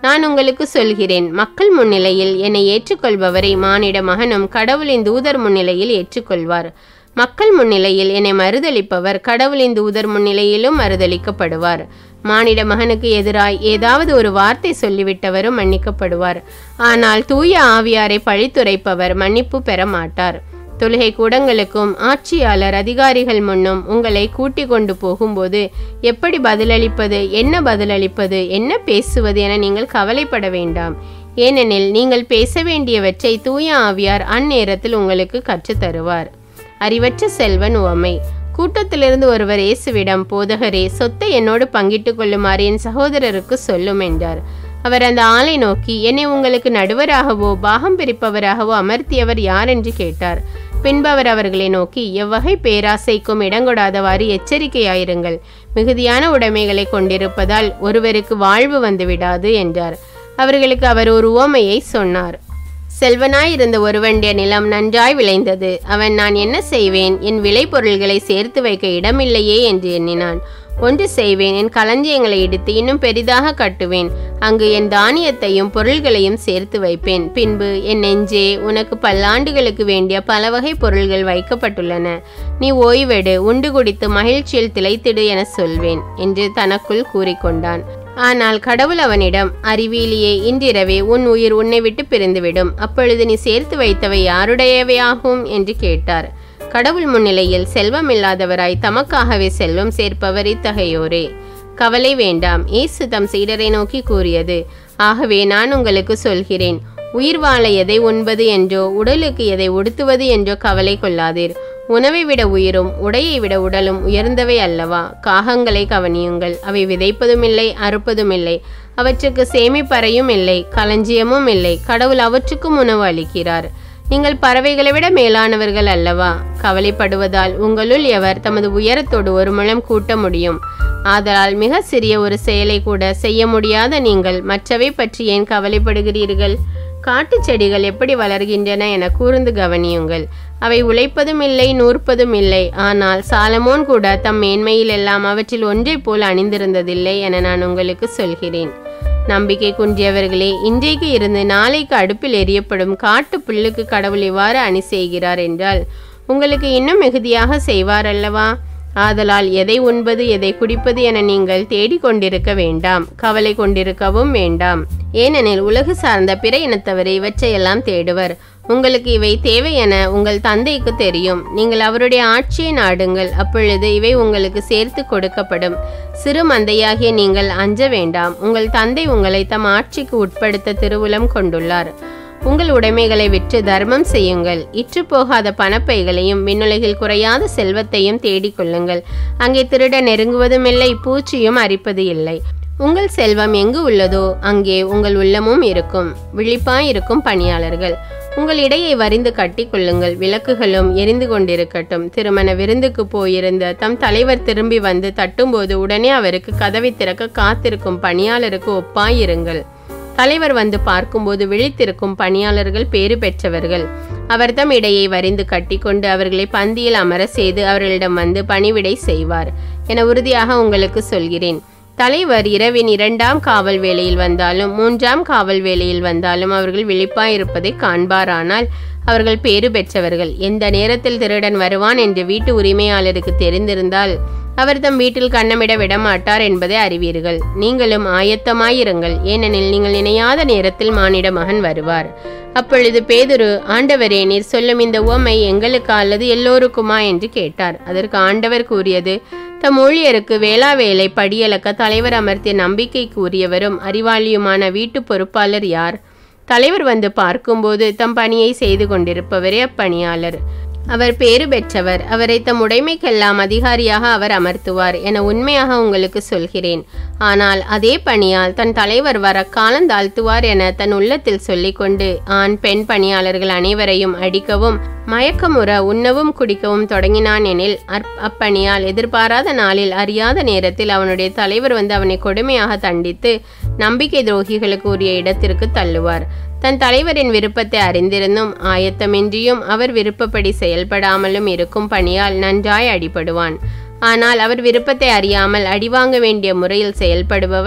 நான் உங்களுக்கு சொல்கிறேன் மக்கள் முன்னிலையில் என்னை ஏற்றுக்கொள்பவரை மானிட மகனும் கடவுளின் தூதர் முன்னிலையில் ஏற்றுக்கொள்வார் மக்கள் முன்னிலையில் என்னை மறுதளிப்பவர் கடவுளின் தூதர் முன்னிலையிலும் மறுதளிக்கப்படுவார் மானிட மகனுக்கு எதிராய் ஏதாவது ஒரு வார்த்தை சொல்லிவிட்டவரும் மன்னிக்கப்படுவார் ஆனால் தூய ஆவியாரை பழித்துரைப்பவர் மன்னிப்பு பெற மாட்டார் தொழுகை கூடங்களுக்கும் ஆட்சியாளர் அதிகாரிகள் முன்னும் உங்களை கூட்டிக் கொண்டு போகும்போது எப்படி பதிலளிப்பது என்ன பதிலளிப்பது என்ன பேசுவது என நீங்கள் கவலைப்பட வேண்டாம் ஏனெனில் நீங்கள் பேச வேண்டியவற்றை தூய ஆவியார் அந்நேரத்தில் உங்களுக்கு கற்றுத் தருவார் அறிவற்ற செல்வன் உவமை கூட்டத்திலிருந்து ஒருவர் இயேசுவிடம் போதகரே சொத்தை என்னோடு பங்கிட்டுக் கொள்ளுமாறு என் சகோதரருக்கு சொல்லும் என்றார் அவர் அந்த ஆளை நோக்கி என்னை உங்களுக்கு நடுவராகவோ பாகம் பிரிப்பவராகவோ அமர்த்தியவர் யார் என்று கேட்டார் பின்பு அவர் அவர்களை நோக்கி எவ்வகை பேராசைக்கும் இடங்கொடாதவாறு எச்சரிக்கையாயிருங்கள் மிகுதியான உடைமைகளை கொண்டிருப்பதால் ஒருவருக்கு வாழ்வு வந்துவிடாது என்றார் அவர்களுக்கு அவர் ஒரு உவமையை சொன்னார் செல்வனாயிருந்த ஒருவனுடைய நிலம் நன்றாய் விளைந்தது அவன் நான் என்ன செய்வேன் என் விளைபொருள்களை சேர்த்து வைக்க இடமில்லையே என்று எண்ணினான் ஒன்று செய்வேன் என் களஞ்சியங்களை இடித்து இன்னும் பெரிதாக கட்டுவேன் அங்கு என் தானியத்தையும் பொருள்களையும் சேர்த்து வைப்பேன் பின்பு என் நெஞ்சே உனக்கு பல்லாண்டுகளுக்கு வேண்டிய பல வகை பொருள்கள் வைக்கப்பட்டுள்ளன நீ ஓய்வெடு உண்டு குடித்து மகிழ்ச்சியில் திளைத்திடு என சொல்வேன் என்று தனக்குள் கூறிக்கொண்டான் ஆனால் கடவுள் அவனிடம் அறிவியலியே இன்றிரவே உன் உயிர் உன்னை விட்டு பிரிந்துவிடும் அப்பொழுது நீ சேர்த்து வைத்தவை யாருடையவையாகும் என்று கேட்டார் கடவுள் முன்னிலையில் செல்வம் இல்லாதவராய் தமக்காகவே செல்வம் சேர்ப்பவர் இத்தகையோரே கவலை வேண்டாம் இயேசு தம் சீடரை நோக்கி கூறியது ஆகவே நான் உங்களுக்கு சொல்கிறேன் உயிர் வாழ எதை உண்பது என்றோ உடலுக்கு எதை உடுத்துவது என்றோ கவலை கொள்ளாதீர் உணவை விட உயிரும் உடையை விட உடலும் உயர்ந்தவை அல்லவா காகங்களை கவனியுங்கள் அவை விதைப்பதும் இல்லை அறுப்பதும் இல்லை அவற்றுக்கு சேமிப்பறையும் இல்லை களஞ்சியமும் இல்லை கடவுள் அவற்றுக்கும் உணவு அளிக்கிறார் நீங்கள் பறவைகளை விட மேலானவர்கள் அல்லவா கவலைப்படுவதால் உங்களுள் எவர் தமது உயரத்தோடு ஒரு முழம் கூட்ட முடியும் ஆதலால் மிக சிறிய ஒரு செயலை கூட செய்ய முடியாத நீங்கள் மற்றவை பற்றி ஏன் கவலைப்படுகிறீர்கள் காட்டுச் செடிகள் எப்படி வளர்கின்றன என கூர்ந்து கவனியுங்கள் அவை உழைப்பதும் இல்லை நூற்பதும் இல்லை ஆனால் சாலமோன் கூட தம் மேன்மையில் எல்லாம் அவற்றில் ஒன்றைப் போல் அணிந்திருந்ததில்லை என நான் உங்களுக்கு சொல்கிறேன் நம்பிக்கை குன்றியவர்களே இன்றைக்கு இருந்து நாளைக்கு அடுப்பில் எரியப்படும் காட்டு புல்லுக்கு கடவுள் இவ்வாறு அணி செய்கிறார் என்றால் உங்களுக்கு இன்னும் மிகுதியாக செய்வார் அல்லவா ஆதலால் எதை உண்பது எதை குடிப்பது என நீங்கள் தேடிக்கொண்டிருக்க வேண்டாம் கவலை கொண்டிருக்கவும் வேண்டாம் ஏனெனில் உலகு சார்ந்த பிற இனத்தவரை இவற்றையெல்லாம் தேடுவர் உங்களுக்கு இவை தேவை என உங்கள் தந்தைக்கு தெரியும் நீங்கள் அவருடைய ஆட்சியை நாடுங்கள் அப்பொழுது இவை உங்களுக்கு சேர்த்து கொடுக்கப்படும் சிறு மந்தையாகிய நீங்கள் அஞ்ச வேண்டாம் உங்கள் தந்தை உங்களை தம் ஆட்சிக்கு உட்படுத்த திருவுளம் கொண்டுள்ளார் உங்கள் உடைமைகளை விற்று தர்மம் செய்யுங்கள் இற்று போகாத பணப்பைகளையும் விண்ணுலகில் குறையாத செல்வத்தையும் தேடிக் கொள்ளுங்கள் அங்கே திருட நெருங்குவதும் இல்லை பூச்சியும் அரிப்பது இல்லை உங்கள் செல்வம் எங்கு உள்ளதோ அங்கே உங்கள் உள்ளமும் இருக்கும் விழிப்பாய் இருக்கும் பணியாளர்கள் உங்கள் இடையை வரிந்து கட்டிக் கொள்ளுங்கள் விளக்குகளும் எரிந்து கொண்டிருக்கட்டும் திருமண விருந்துக்கு போயிருந்த தம் தலைவர் திரும்பி வந்து தட்டும்போது உடனே அவருக்கு கதவை திறக்க காத்திருக்கும் பணியாளருக்கு ஒப்பாயிருங்கள் தலைவர் வந்து பார்க்கும்போது விழித்திருக்கும் பணியாளர்கள் பேறு பெற்றவர்கள் அவர் தம் இடையை வரிந்து கட்டிக்கொண்டு அவர்களை பந்தியில் அமர செய்து அவர்களிடம் வந்து பணிவிடை செய்வார் என உறுதியாக உங்களுக்கு சொல்கிறேன் தலைவர் இரவின் இரண்டாம் காவல் வேளையில் வந்தாலும் மூன்றாம் காவல் வேளையில் வந்தாலும் அவர்கள் விழிப்பாயிருப்பதை காண்பாரானால் அவர்கள் பேறு பெற்றவர்கள் எந்த நேரத்தில் திருடன் வருவான் என்று வீட்டு உரிமையாளருக்கு தெரிந்திருந்தால் அவர் தம் வீட்டில் கண்ணமிட விடமாட்டார் என்பதை அறிவீர்கள் நீங்களும் ஆயத்தமாயிருங்கள் ஏனெனில் நீங்கள் நினையாத நேரத்தில் மானிட மகன் வருவார் அப்பொழுது பேதுரு ஆண்டவரே நீர் சொல்லும் இந்த உவமை எங்களுக்கா அல்லது எல்லோருக்குமா என்று கேட்டார் அதற்கு ஆண்டவர் கூறியது தம் ஊழியருக்கு வேளா வேலை படியளக்க தலைவர் அமர்த்திய நம்பிக்கை கூறியவரும் அறிவாளியுமான வீட்டு பொறுப்பாளர் யார் தலைவர் வந்து பார்க்கும்போது தம் பணியை செய்து கொண்டிருப்பவரே அப்பணியாளர் அவர் பேறு பெற்றவர் அவரை தம் உடைமைக்கெல்லாம் அதிகாரியாக அவர் அமர்த்துவார் என உண்மையாக உங்களுக்கு சொல்கிறேன் ஆனால் அதே பணியால் தன் தலைவர் வர காலம் தாழ்த்துவார் என தன் உள்ளத்தில் சொல்லிக்கொண்டு ஆண் பெண் பணியாளர்கள் அனைவரையும் அடிக்கவும் மயக்கமுற உண்ணவும் குடிக்கவும் தொடங்கினான் எனில் அற் அப்பணியால் எதிர்பாராத நாளில் அறியாத நேரத்தில் அவனுடைய தலைவர் வந்து அவனை கொடுமையாக தண்டித்து நம்பிக்கை துரோகிகளுக்கு உரிய இடத்திற்கு தள்ளுவார் தன் தலைவரின் விருப்பத்தை அறிந்திருந்தும் ஆயத்தமின்றியும் அவர் விருப்பப்படி செயல்படாமலும் இருக்கும் பணியால் நன்றாய் அடிபடுவான் ஆனால் அவர் விருப்பத்தை அறியாமல் அடிவாங்க வேண்டிய முறையில் செயல்படுபவன்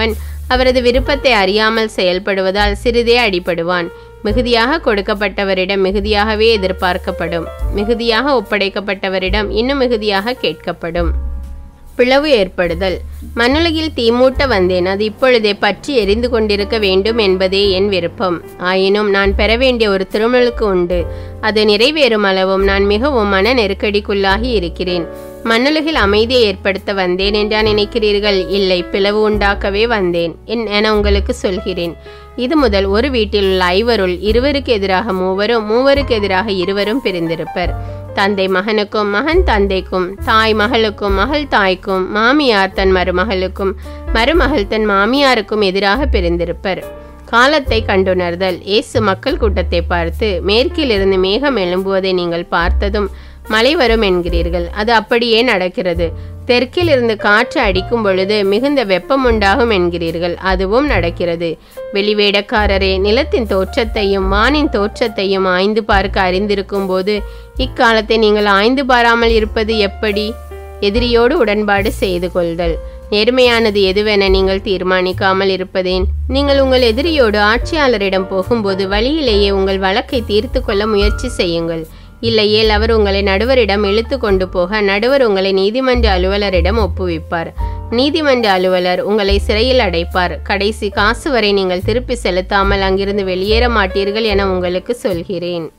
அவரது விருப்பத்தை அறியாமல் செயல்படுவதால் சிறிதே அடிபடுவான் மிகுதியாக கொடுக்கப்பட்டவரிடம் மிகுதியாகவே எதிர்பார்க்கப்படும் மிகுதியாக ஒப்படைக்கப்பட்டவரிடம் இன்னும் மிகுதியாக கேட்கப்படும் பிளவு ஏற்படுதல் மண்ணுலகில் தீமூட்ட வந்தேன் அது இப்பொழுதே பற்றி எரிந்து கொண்டிருக்க வேண்டும் என்பதே என் விருப்பம் ஆயினும் நான் பெற வேண்டிய ஒரு திருமலுக்கு உண்டு அது நிறைவேறும் அளவும் நான் மிகவும் மன நெருக்கடிக்குள்ளாகி இருக்கிறேன் மண்ணுலகில் அமைதியை ஏற்படுத்த வந்தேன் என்றா நினைக்கிறீர்கள் இல்லை பிளவு உண்டாக்கவே வந்தேன் என்- என உங்களுக்கு சொல்கிறேன் இது முதல் ஒரு வீட்டில் உள்ள ஐவருள் இருவருக்கு எதிராக மூவரும் மூவருக்கு எதிராக இருவரும் பிரிந்திருப்பர் தந்தை மகனுக்கும் மகன் தந்தைக்கும் தாய் மகளுக்கும் மகள் தாய்க்கும் மாமியார் தன் மருமகளுக்கும் மருமகள் தன் மாமியாருக்கும் எதிராக பிரிந்திருப்பர் காலத்தை கண்டுணர்தல் இயேசு மக்கள் கூட்டத்தை பார்த்து மேற்கிலிருந்து மேகம் எழும்புவதை நீங்கள் பார்த்ததும் மழை வரும் என்கிறீர்கள் அது அப்படியே நடக்கிறது தெற்கில் இருந்து காற்று அடிக்கும் பொழுது மிகுந்த வெப்பம் உண்டாகும் என்கிறீர்கள் அதுவும் நடக்கிறது வெளிவேடக்காரரே நிலத்தின் தோற்றத்தையும் வானின் தோற்றத்தையும் ஆய்ந்து பார்க்க அறிந்திருக்கும் போது இக்காலத்தை நீங்கள் ஆய்ந்து பாராமல் இருப்பது எப்படி எதிரியோடு உடன்பாடு செய்து கொள்தல் நேர்மையானது எதுவென நீங்கள் தீர்மானிக்காமல் இருப்பதேன் நீங்கள் உங்கள் எதிரியோடு ஆட்சியாளரிடம் போகும்போது வழியிலேயே உங்கள் வழக்கை தீர்த்து கொள்ள முயற்சி செய்யுங்கள் இல்லையேல் அவர் உங்களை நடுவரிடம் இழுத்து கொண்டு போக நடுவர் உங்களை நீதிமன்ற அலுவலரிடம் ஒப்புவிப்பார் நீதிமன்ற அலுவலர் உங்களை சிறையில் அடைப்பார் கடைசி காசு வரை நீங்கள் திருப்பி செலுத்தாமல் அங்கிருந்து வெளியேற மாட்டீர்கள் என உங்களுக்கு சொல்கிறேன்